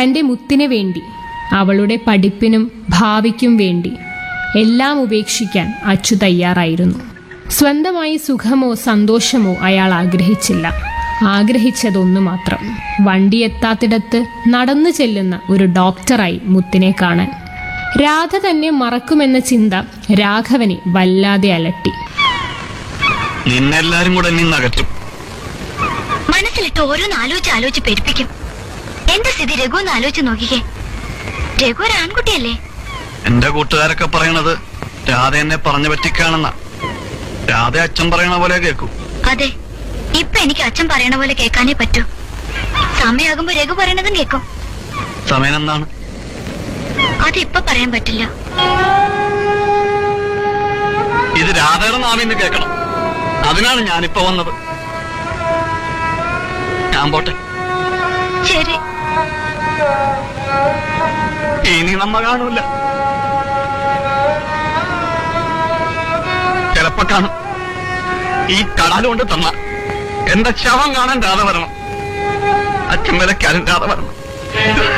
തൻ്റെ മുത്തിനു വേണ്ടി അവളുടെ പഠിപ്പിനും ഭാവിക്കും വേണ്ടി എല്ലാം ഉപേക്ഷിക്കാൻ അച്ചു തയ്യാറായിരുന്നു സ്വന്തമായി സുഖമോ സന്തോഷമോ അയാൾ ആഗ്രഹിച്ചില്ല ആഗ്രഹിച്ചതൊന്നു മാത്രം വണ്ടി എത്താത്തിടത്ത് നടന്നു ചെല്ലുന്ന ഒരു ഡോക്ടറായി മുത്തിനെ കാണാൻ രാധ തന്നെ മറക്കുമെന്ന ചിന്ത രാഘവനെ വല്ലാതെ അലട്ടി നിന്നെല്ലാരും കൂടെ നിന്ന് അകറ്റും മനസ്സിലിട്ട് ഓരോന്ന് ആലോചിച്ച് ആലോചിച്ച് പെരുപ്പിക്കും എന്റെ സ്ഥിതി രഘു ഒന്ന് ആലോചിച്ച് നോക്കിക്കേ രഘു ഒരു ആൺകുട്ടിയല്ലേ എന്റെ കൂട്ടുകാരൊക്കെ പറയണത് രാധ എന്നെ പറഞ്ഞു പറ്റിക്കാണെന്ന രാധ അച്ഛൻ പറയണ പോലെ കേൾക്കൂ അതെ ഇപ്പൊ എനിക്ക് അച്ഛൻ പറയണ പോലെ കേൾക്കാനേ പറ്റൂ സമയാകുമ്പോ രഘു പറയണതും കേൾക്കും സമയം എന്താണ് അതിപ്പൊ പറയാൻ പറ്റില്ല ഇത് രാധയുടെ നാവിന്ന് കേൾക്കണം അതിനാണ് ഞാനിപ്പോ വന്നത് ഞാൻ പോട്ടെ ശരി ഇനി നമ്മ കാണൂല ചിലപ്പോ കാണും ഈ കടൽ കൊണ്ട് തന്ന എന്റെ ശവം കാണാൻ രാധ വരണം അച്ഛൻ വിലക്കാരൻ രാധ വരണം